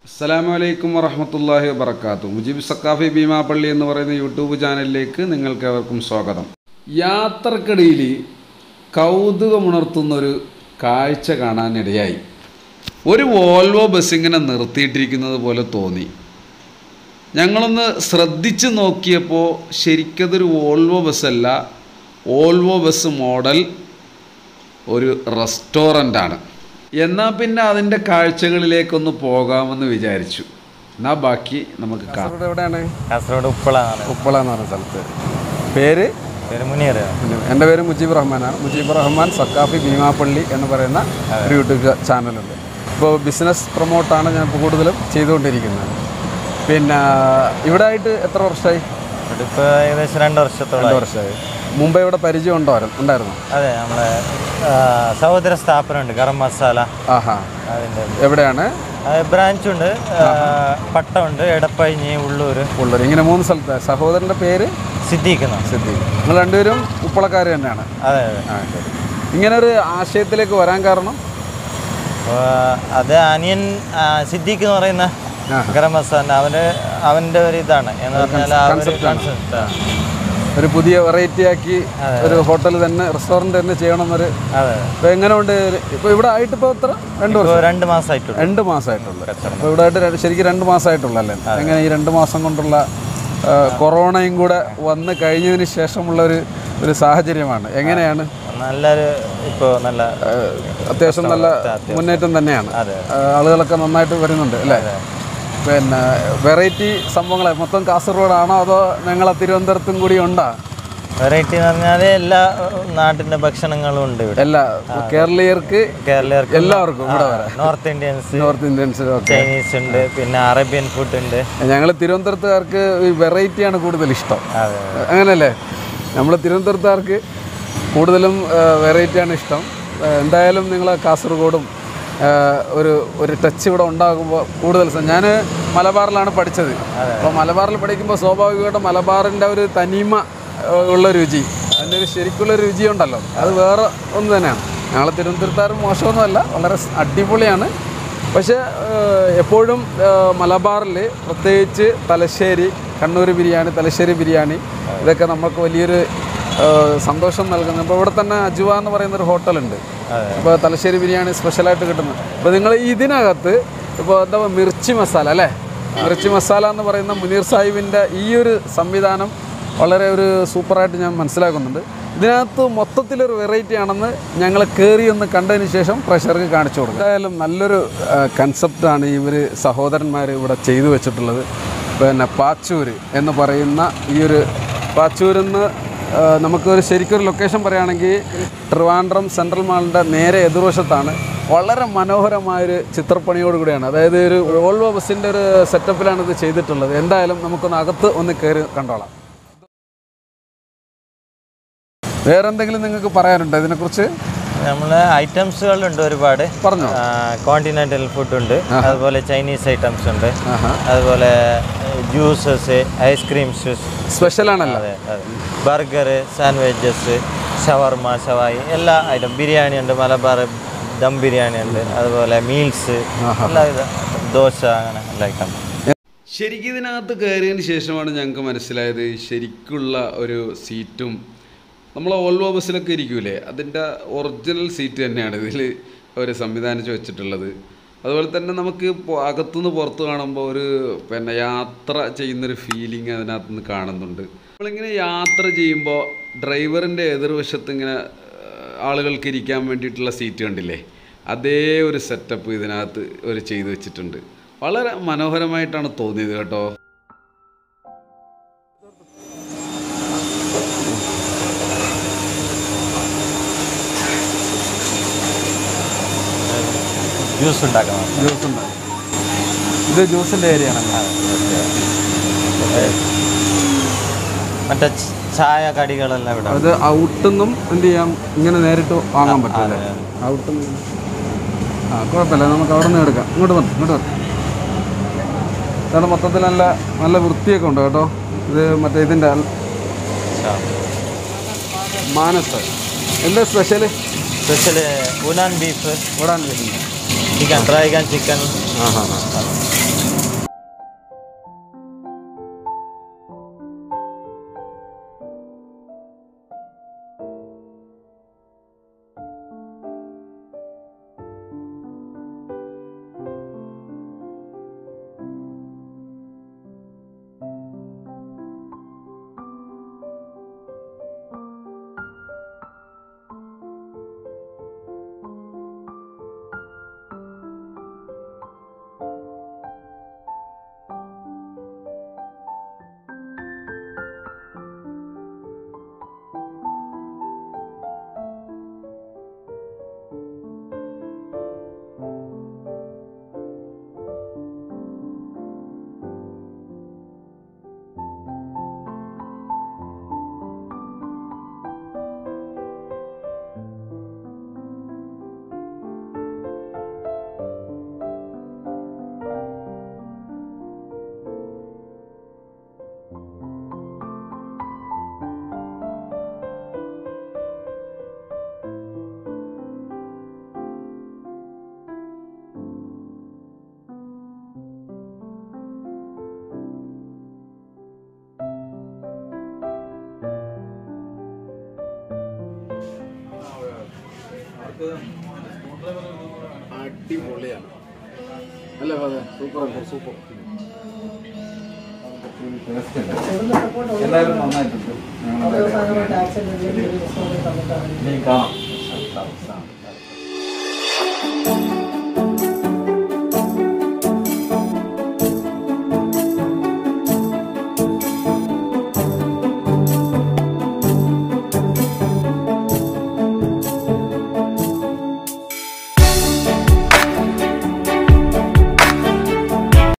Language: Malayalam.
അസ്സലാമു അലൈക്കും വറഹമത്തല്ലാഹി വബർക്കാത്തു മുജീബ് സക്കാഫി ഭീമാപ്പള്ളി എന്ന് പറയുന്ന യൂട്യൂബ് ചാനലിലേക്ക് നിങ്ങൾക്ക് ഏവർക്കും സ്വാഗതം യാത്രക്കിടയിൽ കൗതുകമുണർത്തുന്നൊരു കാഴ്ച കാണാനിടയായി ഒരു വോൾവോ ബസ് ഇങ്ങനെ നിർത്തിയിട്ടിരിക്കുന്നത് പോലെ തോന്നി ഞങ്ങളൊന്ന് ശ്രദ്ധിച്ച് നോക്കിയപ്പോൾ ശരിക്കതൊരു വോൾവോ ബസ്സല്ല വോൾവോ ബസ് മോഡൽ ഒരു റെസ്റ്റോറൻ്റാണ് എന്നാൽ പിന്നെ അതിൻ്റെ കാഴ്ചകളിലേക്കൊന്ന് പോകാമെന്ന് വിചാരിച്ചു എന്നാൽ ബാക്കി നമുക്ക് കാണാം കാസർഗോഡ് എവിടെയാണ് കാസർഗോഡ് ഉപ്പളാണ് ഉപ്പള എന്ന് പറഞ്ഞ സ്ഥലത്ത് പേര് പേര് മുനീർ എൻ്റെ പേര് മുജീബ് റഹ്മാനാണ് മുജീബ് റഹ്മാൻ സക്കാഫി ഭീമാപ്പള്ളി എന്ന് പറയുന്ന ഒരു യൂട്യൂബ് ചാനലുണ്ട് ഇപ്പോൾ ബിസിനസ് പ്രൊമോട്ടാണ് ഞാൻ ഇപ്പോൾ കൂടുതലും ചെയ്തുകൊണ്ടിരിക്കുന്നത് പിന്നെ ഇവിടെ ആയിട്ട് എത്ര വർഷമായി ഇപ്പോൾ ഏകദേശം രണ്ട് വർഷത്തോളം രണ്ട് വർഷമായി മുമ്പ് ഇവിടെ പരിചയം ഉണ്ടോ ഉണ്ടായിരുന്നു അതെ നമ്മളെ ആ, സഹോദര സ്ഥാപനമുണ്ട് ഗരം മസാല ആഹാ അതിൻ്റെ എവിടെയാണ് ബ്രാഞ്ചുണ്ട് പട്ടമുണ്ട് എടപ്പഴിഞ്ഞി ഉള്ളൂർ ഉള്ളത് ഇങ്ങനെ മൂന്ന് സ്ഥലത്ത് സഹോദരൻ്റെ പേര് സിദ്ദീഖ് സിദ്ധി നിങ്ങൾ രണ്ടുപേരും ഉപ്പളക്കാർ തന്നെയാണ് അതെ അതെ ആ ശരി ഇങ്ങനെ ഒരു ആശയത്തിലേക്ക് വരാൻ കാരണം അപ്പോൾ അത് അനിയൻ ആ, സിദ്ദീഖ് എന്ന് പറയുന്ന ആ. ഗരം മസാല അവന് അവൻ്റെ ഒരു ഇതാണ് എന്ന് പറഞ്ഞാൽ ആ ഒരു കൺസെപ്റ്റ് ഒരു പുതിയ വെറൈറ്റി ആക്കി ഒരു ഹോട്ടൽ തന്നെ റെസ്റ്റോറൻറ്റ് തന്നെ ചെയ്യണമെന്നൊരു അതെ ഇപ്പൊ എങ്ങനെയുണ്ട് ഇപ്പൊ ഇവിടെ ആയിട്ട് ഇപ്പോൾ എത്ര രണ്ട് വർഷം ഇപ്പോൾ രണ്ട് മാസമായിട്ടുള്ളൂ രണ്ട് മാസമായിട്ടുള്ളൂ അപ്പോൾ ഇവിടെ ആയിട്ട് രണ്ട്- ശരിക്കും രണ്ട് മാസമായിട്ടുള്ളൂ അല്ലേ എങ്ങനെ ഈ രണ്ട് മാസം കൊണ്ടുള്ള ആ, കൊറോണയും കൂടെ വന്ന് കഴിഞ്ഞതിന് ശേഷമുള്ള ഒരു ഒരു സാഹചര്യമാണ് എങ്ങനെയാണ് നല്ലൊരു ഇപ്പോൾ നല്ല ആ, അത്യാവശ്യം നല്ല മുന്നേറ്റം തന്നെയാണ് അതെ ആ, ആളുകളൊക്കെ നന്നായിട്ട് വരുന്നുണ്ട് അല്ലേ പിന്നെ വെറൈറ്റി സംഭവങ്ങളെ മൊത്തം കാസർഗോഡാണോ അതോ ഞങ്ങളെ തിരുവനന്തപുരത്തും കൂടി ഉണ്ടോ വെറൈറ്റി എന്ന് പറഞ്ഞാൽ എല്ലാ ഏഹ്, നാട്ടിന്റെ ഭക്ഷണങ്ങളും ഉണ്ട് ഇവിടെ എല്ലാ കേരളീയർക്ക് കേരളീയർക്ക് എല്ലാവർക്കും ഇവിടെ വരാം നോർത്ത് ഇന്ത്യൻസ് നോർത്ത് ഇന്ത്യൻസിനും ഒക്കെ ചൈനീസ് ഉണ്ട് പിന്നെ അറേബ്യൻ ഫുഡ് ഉണ്ട് ഞങ്ങൾ തിരുവനന്തപുരത്തുകാർക്ക് ഈ വെറൈറ്റിയാണ് കൂടുതൽ ഇഷ്ടം അതെ അങ്ങനല്ലേ നമ്മൾ തിരുവനന്തപുരത്തുകാർക്ക് കൂടുതലും വെറൈറ്റിയാണ് ഇഷ്ടം ആ, എന്തായാലും നിങ്ങൾ കാസർഗോഡും ആ, ഒരു ഒരു ടച്ച് ഇവിടെ ഉണ്ടാകുമ്പോൾ കൂടുതൽ ഞാൻ മലബാറിലാണ് പഠിച്ചത് അപ്പോൾ മലബാറിൽ പഠിക്കുമ്പോൾ സ്വാഭാവികമായിട്ടും മലബാറിൻ്റെ ഒരു തനിമ ആ, ഉള്ള രുചി അതിൻ്റെ ഒരു ശരിക്കുള്ള രുചി ഉണ്ടല്ലോ അത് വേറെ ഒന്ന് തന്നെയാണ് ഞങ്ങൾ തിരുവനന്തപുരത്തുകാർ മോശമൊന്നുമല്ല വളരെ സ് അടിപൊളിയാണ് പക്ഷേ ഏഹ്, എപ്പോഴും മലബാറിൽ പ്രത്യേകിച്ച് തലശ്ശേരി കണ്ണൂർ ബിരിയാണി തലശ്ശേരി ബിരിയാണി ഇതൊക്കെ നമുക്ക് വലിയൊരു ഏഹ്, സന്തോഷം നൽകുന്നു ഇപ്പോൾ ഇവിടെ തന്നെ അജുവ എന്ന് പറയുന്ന ഒരു ഹോട്ടലുണ്ട് ഇപ്പോൾ തലശ്ശേരി ബിരിയാണി സ്പെഷ്യലായിട്ട് കിട്ടുന്നത് അപ്പോൾ നിങ്ങൾ ഇതിനകത്ത് ഇപ്പോൾ എന്താ പറയുക, മിർച്ചി മസാല അല്ലേ മിർച്ചി മസാല എന്ന് പറയുന്ന മുനീർ സാഹിബിൻ്റെ ഈ ഒരു സംവിധാനം വളരെ ഒരു സൂപ്പറായിട്ട് ഞാൻ മനസ്സിലാക്കുന്നുണ്ട് ഇതിനകത്ത് മൊത്തത്തിലൊരു വെറൈറ്റി ആണെന്ന് ഞങ്ങൾ കയറി ഒന്ന് കണ്ടതിന് ശേഷം പ്രഷർക്ക് കാണിച്ചു കൊടുക്കും എന്തായാലും നല്ലൊരു കൺസെപ്റ്റാണ് ഇവർ സഹോദരന്മാർ ഇവിടെ ചെയ്തു വെച്ചിട്ടുള്ളത് പിന്നെ പാച്ചൂര് എന്ന് പറയുന്ന ഈ ഒരു പാച്ചൂരെന്ന് ആ, നമുക്കൊരു ശരിക്കൊരു ലൊക്കേഷൻ പറയുകയാണെങ്കിൽ ട്രിവാൻഡ്രം സെൻട്രൽ മാളിൻ്റെ നേരെ എതിർവശത്താണ് വളരെ മനോഹരമായൊരു ചിത്രപ്പണിയോട് കൂടിയാണ് അതായത് ഒരു വോൾവോ ബസ്സിൻ്റെ ഒരു സെറ്റപ്പിലാണ് ഇത് ചെയ്തിട്ടുള്ളത് എന്തായാലും നമുക്കൊന്ന് അകത്ത് ഒന്ന് കയറി കണ്ടോളാം വേറെ എന്തെങ്കിലും നിങ്ങൾക്ക് പറയാനുണ്ടോ ഇതിനെക്കുറിച്ച് നമ്മളെ ഐറ്റംസുകളുണ്ട് ഒരുപാട് പറഞ്ഞോ കോണ്ടിനെന്റൽ ഫുഡ് ഉണ്ട് അതുപോലെ ചൈനീസ് ഐറ്റംസ് ഉണ്ട് ആഹാ അതുപോലെ ജ്യൂസസ് ഐസ്ക്രീംസ് സ്പെഷ്യലാണല്ലോ അതെ അതെ ബർഗർ സാൻഡ്വിച്ചസ് ഷവർമ ഷവായി എല്ലാ ഐറ്റം ബിരിയാണി ഉണ്ട് മലബാർ ദം ബിരിയാണി ഉണ്ട് അതുപോലെ മീൽസ് എല്ലാ ഇത് ദോശ അങ്ങനെ എല്ലാ ഐറ്റം ശരിക്കും ഇതിനകത്ത് കയറിയതിന് ശേഷമാണ് ഞങ്ങൾക്ക് മനസ്സിലായത് ശരിക്കുള്ള ഒരു സീറ്റും നമ്മൾ ഓൾവോ ബസ്സിലൊക്കെ ഇരിക്കൂലേ അതിൻ്റെ ഒറിജിനൽ സീറ്റ് തന്നെയാണ് ഇതിൽ അവർ സംവിധാനിച്ച് വെച്ചിട്ടുള്ളത് അതുപോലെ തന്നെ നമുക്ക് പൊ- അകത്തുനിന്ന് പുറത്ത് കാണുമ്പോൾ ഒരു പിന്നെ യാത്ര ചെയ്യുന്നൊരു ഫീലിംഗ് അതിനകത്ത് നിന്ന് കാണുന്നുണ്ട് നമ്മളിങ്ങനെ യാത്ര ചെയ്യുമ്പോൾ ഡ്രൈവറിൻ്റെ എതിർവശത്ത് ഇങ്ങനെ ഏഹ്, ആളുകൾക്ക് ഇരിക്കാൻ വേണ്ടിയിട്ടുള്ള സീറ്റ് കണ്ടില്ലേ അതേ ഒരു സെറ്റപ്പ് ഇതിനകത്ത് ഒരു ചെയ്തു വെച്ചിട്ടുണ്ട് വളരെ മനോഹരമായിട്ടാണ് തോന്നിയത് കേട്ടോ ജ്യൂസ് ഉണ്ടാക്കണം ജ്യൂസ് ഉണ്ട് ഇത് ജ്യൂസിൻ്റെ ഏരിയ ആണ് മറ്റേ ച- ചായ കടികളെല്ലാം ഇവിടെ അത് ഔട്ടുനിന്നും എന്ത് ചെയ്യാം ഇങ്ങനെ നേരിട്ട് വാങ്ങാൻ പറ്റില്ല ഔട്ടുനിന്ന് ആ കുഴപ്പമില്ല നമുക്ക് അവിടെ നിന്ന് എടുക്കാം ഇങ്ങോട്ട് വന്നു ഇങ്ങോട്ട് വന്നു ഇതാണ് മൊത്തത്തിൽ നല്ല നല്ല വൃത്തിയൊക്കെ ഉണ്ട് കേട്ടോ ഇത് മറ്റേ ഇതിൻ്റെ മാനസ് എന്താ സ്പെഷ്യൽ സ്പെഷ്യൽ ഉനാൻ ബീഫ് ഓടാൻ വരുന്നത് ചിക്കൻ ഡ്രൈ ചിക്കൻ ആ ഹാ ഹാ അടിപൊളിയാണ് അല്ലേ അതെ സൂപ്പർ സൂപ്പർ എല്ലാവരും നന്നായിട്ടുണ്ട് ഞങ്ങളുടെ ടാക്സ് ഇനി കാണാം